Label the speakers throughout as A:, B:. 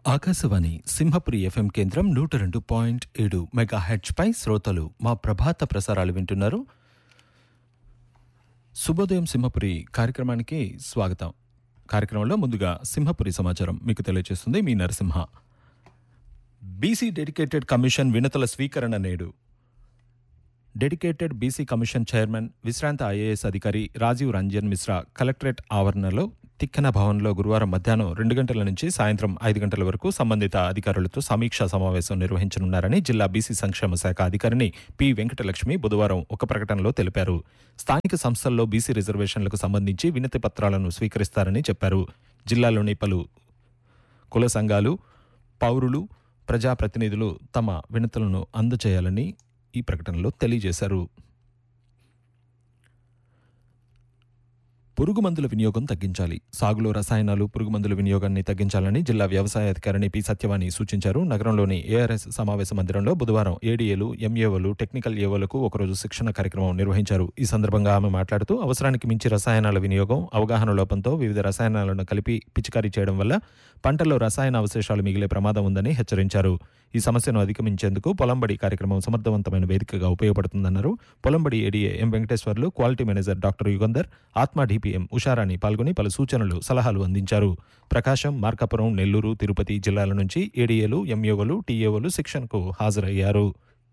A: Akashvani Simhapuri FM కేంద్రం నూట రెండు పాయింట్ ఏడు మెగా పై శ్రోతలు మా ప్రభాత ప్రసారాలు వింటున్నారు శుభోదయం సింహపురి కార్యక్రమానికి స్వాగతం కార్యక్రమంలో ముందుగా సింహపురి సమాచారం మీకు తెలియజేస్తుంది మీ నరసింహ బీసీ డెడికేటెడ్ కమిషన్ వినతుల స్వీకరణ నేడు డెడికేటెడ్ బీసీ కమిషన్ చైర్మన్ విశ్రాంత ఐఏఎస్ అధికారి రాజీవ్ రంజన్ మిశ్రా కలెక్టరేట్ ఆవరణలో తిక్కన భవన్లో గురువారం మధ్యాహ్నం రెండు గంటల నుంచి సాయంత్రం ఐదు గంటల వరకు సంబంధిత అధికారులతో సమీక్షా సమావేశం నిర్వహించనున్నారని జిల్లా బీసీ సంక్షేమ శాఖ అధికారిని పి వెంకటలక్ష్మి బుధవారం ఒక ప్రకటనలో తెలిపారు స్థానిక సంస్థల్లో బీసీ రిజర్వేషన్లకు సంబంధించి వినతి పత్రాలను స్వీకరిస్తారని చెప్పారు జిల్లాలోని పలు కుల సంఘాలు పౌరులు ప్రజాప్రతినిధులు తమ వినతులను అందజేయాలని ఈ ప్రకటనలో తెలియజేశారు పురుగు మందుల వినియోగం తగ్గించాలి సాగులో రసాయనాలు పురుగు మందుల వినియోగాన్ని తగ్గించాలని జిల్లా వ్యవసాయ అధికారిని పి సత్యవాణి సూచించారు నగరంలోని ఏఆర్ఎస్ సమావేశ మందిరంలో బుధవారం ఏడీఏలు ఎంఏఓలు టెక్నికల్ ఏఓలకు ఒకరోజు శిక్షణ కార్యక్రమం నిర్వహించారు ఈ సందర్భంగా ఆమె మాట్లాడుతూ అవసరానికి మించి రసాయనాల వినియోగం అవగాహన లోపంతో వివిధ రసాయనాలను కలిపి పిచికారీ చేయడం వల్ల పంటల్లో రసాయన అవశేషాలు మిగిలే ప్రమాదం ఉందని హెచ్చరించారు ఈ సమస్యను అధిగమించేందుకు పొలంబడి కార్యక్రమం సమర్థవంతమైన వేదికగా ఉపయోగపడుతుందన్నారు పొలంబడి ADA M Venkateswarlu quality manager doctor Yugandhar Atma DPM Usharani పాల్గొని పలు సూచనలు సలహాలు అందించారు ప్రకాశం మార్కాపురం నెల్లూరు తిరుపతి జిల్లాల నుంచి ఏడీఏలు ఎంఏఓలు టీఏఓలు శిక్షణకు హాజరయ్యారు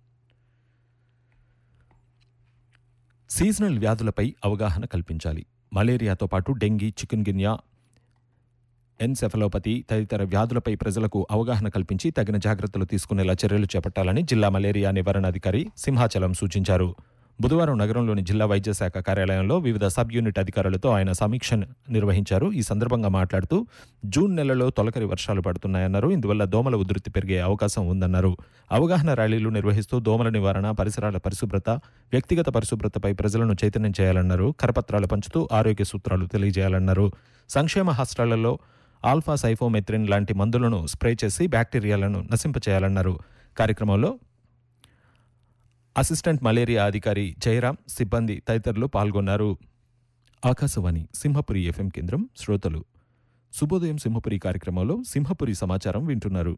A: సీజనల్ వ్యాధులపై అవగాహన కల్పించాలి మలేరియాతో పాటు డెంగీ చికున్ గిన్యా ఎన్సెఫలోపతి తదితర వ్యాధులపై ప్రజలకు అవగాహన కల్పించి తగిన జాగ్రత్తలు తీసుకునేలా చర్యలు చేపట్టాలని జిల్లా మలేరియా నివారణ అధికారి సింహాచలం సూచించారు బుధవారం నగరంలోని జిల్లా వైద్య శాఖ కార్యాలయంలో వివిధ సబ్ యూనిట్ అధికారులతో ఆయన సమీక్ష నిర్వహించారు ఈ సందర్భంగా మాట్లాడుతూ జూన్ నెలలో తొలకరి వర్షాలు పడుతున్నాయన్నారు ఇందువల్ల దోమల ఉధృతి పెరిగే అవకాశం ఉందన్నారు అవగాహన ర్యాలీలు నిర్వహిస్తూ దోమల నివారణ పరిసరాల పరిశుభ్రత వ్యక్తిగత పరిశుభ్రతపై ప్రజలను చైతన్యం చేయాలన్నారు కరపత్రాలు పంచుతూ ఆరోగ్య సూత్రాలు తెలియజేయాలన్నారు సంక్షేమ హాస్టళ్లలో ఆల్ఫా సైఫోమెత్రిన్ లాంటి మందులను స్ప్రే చేసి బ్యాక్టీరియాలను నశింపచేయాలన్నారు కార్యక్రమంలో అసిస్టెంట్ మలేరియా అధికారి జయరాం సిబ్బంది తదితరులు పాల్గొన్నారు ఆకాశవాణి సింహపురి ఎఫ్ఎం కేంద్రం శ్రోతలు శుభోదయం సింహపురి కార్యక్రమంలో సింహపురి సమాచారం వింటున్నారు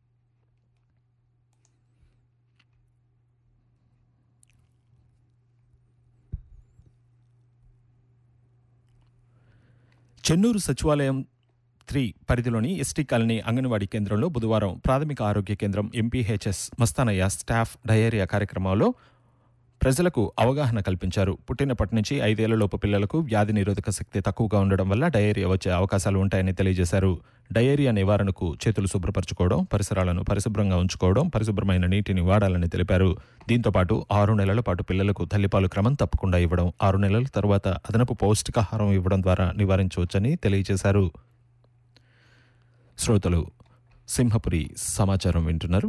A: చెన్నూరు సచివాలయం త్రీ పరిధిలోని ఎస్టీ కాలనీ అంగన్వాడీ కేంద్రంలో బుధవారం ప్రాథమిక ఆరోగ్య కేంద్రం ఎంపీహెచ్ఎస్ మస్తానయ్య స్టాఫ్ డయేరియా కార్యక్రమంలో ప్రజలకు అవగాహన కల్పించారు పుట్టినప్పటి నుంచి ఐదేళ్లలోపు పిల్లలకు వ్యాధి నిరోధక శక్తి తక్కువగా ఉండడం వల్ల డయేరియా వచ్చే అవకాశాలు ఉంటాయని తెలియజేశారు డయేరియా నివారణకు చేతులు శుభ్రపరచుకోవడం పరిసరాలను పరిశుభ్రంగా ఉంచుకోవడం పరిశుభ్రమైన నీటిని వాడాలని తెలిపారు దీంతో పాటు ఆరు నెలల పాటు పిల్లలకు తల్లిపాలు క్రమం తప్పకుండా ఇవ్వడం ఆరు నెలల తర్వాత అదనపు పౌష్టికాహారం ఇవ్వడం ద్వారా నివారించవచ్చని తెలియజేశారు శ్రోతలు సింహపురి సమాచారం వింటున్నారు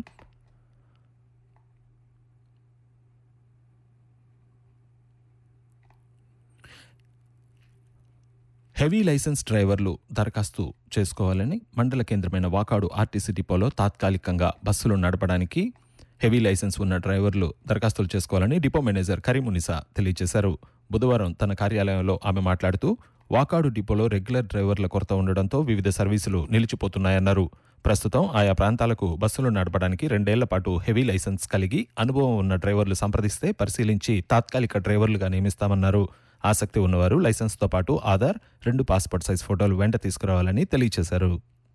A: హెవీ లైసెన్స్ డ్రైవర్లు దరఖాస్తు చేసుకోవాలని మండల కేంద్రమైన వాకాడు ఆర్టీసీ డిపోలో తాత్కాలికంగా బస్సులు నడపడానికి హెవీ లైసెన్స్ ఉన్న డ్రైవర్లు దరఖాస్తులు చేసుకోవాలని డిపో మేనేజర్ కరీమునిసా తెలియజేశారు బుధవారం తన కార్యాలయంలో ఆమె మాట్లాడుతూ వాకాడు డిపోలో రెగ్యులర్ డ్రైవర్ల కొరత ఉండడంతో వివిధ సర్వీసులు నిలిచిపోతున్నాయన్నారు ప్రస్తుతం ఆయా ప్రాంతాలకు బస్సులు నడపడానికి రెండేళ్ల పాటు హెవీ లైసెన్స్ కలిగి అనుభవం ఉన్న డ్రైవర్లు సంప్రదిస్తే పరిశీలించి తాత్కాలిక డ్రైవర్లుగా నియమిస్తామన్నారు ఆసక్తి ఉన్నవారు లైసెన్స్తో పాటు ఆధార్ రెండు పాస్పోర్ట్ సైజ్ ఫోటోలు వెంట తీసుకురావాలని తెలియజేశారు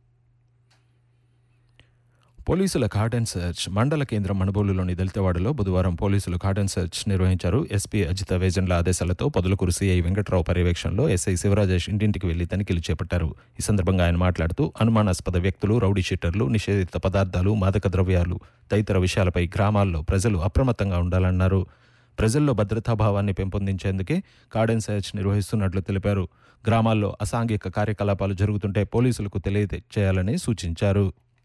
A: పోలీసుల కార్డన్ సెర్చ్ మండల కేంద్రం మణబోలులోని దళితవాడలో బుధవారం పోలీసులు కార్డన్ సెర్చ్ నిర్వహించారు ఎస్పీ అజిత వేజన్ల ఆదేశాలతో పొదలకూరు సీఐ వెంకట్రావు పర్యవేక్షణలో ఎస్ఐ శివరాజేష్ ఇంటింటికి వెళ్లి తనిఖీలు చేపట్టారు ఈ సందర్భంగా ఆయన మాట్లాడుతూ అనుమానాస్పద వ్యక్తులు రౌడీ షీటర్లు నిషేధిత పదార్థాలు మాదక ద్రవ్యాలు తదితర విషయాలపై గ్రామాల్లో ప్రజలు అప్రమత్తంగా ఉండాలన్నారు ప్రజల్లో భద్రతాభావాన్ని పెంపొందించేందుకే కార్డన్ సెర్చ్ నిర్వహిస్తున్నట్లు తెలిపారు గ్రామాల్లో అసాంఘిక కార్యకలాపాలు జరుగుతుంటే పోలీసులకు తెలియజేయాలని సూచించారు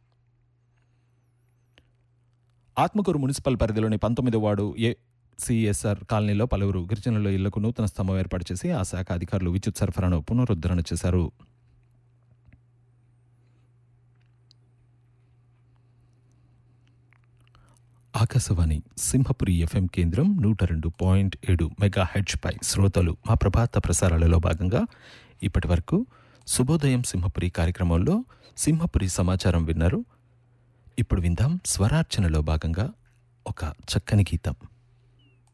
A: ఆత్మకూరు మున్సిపల్ పరిధిలోని పంతొమ్మిది వార్డు ఏ సిఎస్ఆర్ కాలనీలో పలువురు గిరిజనుల ఇళ్లకు నూతన స్తంభం ఏర్పాటు చేసి ఆ శాఖ అధికారులు విద్యుత్ సరఫరాను పునరుద్ధరణ చేశారు ఆకాశవాణి సింహపురి ఎఫ్ఎం కేంద్రం నూట రెండు పాయింట్ ఏడు మెగా హెడ్జ్ పై శ్రోతలు మా ప్రభాత ప్రసారాలలో భాగంగా ఇప్పటి వరకు శుభోదయం సింహపురి కార్యక్రమంలో సింహపురి సమాచారం విన్నారు ఇప్పుడు విందాం స్వరార్చనలో భాగంగా ఒక చక్కని గీతం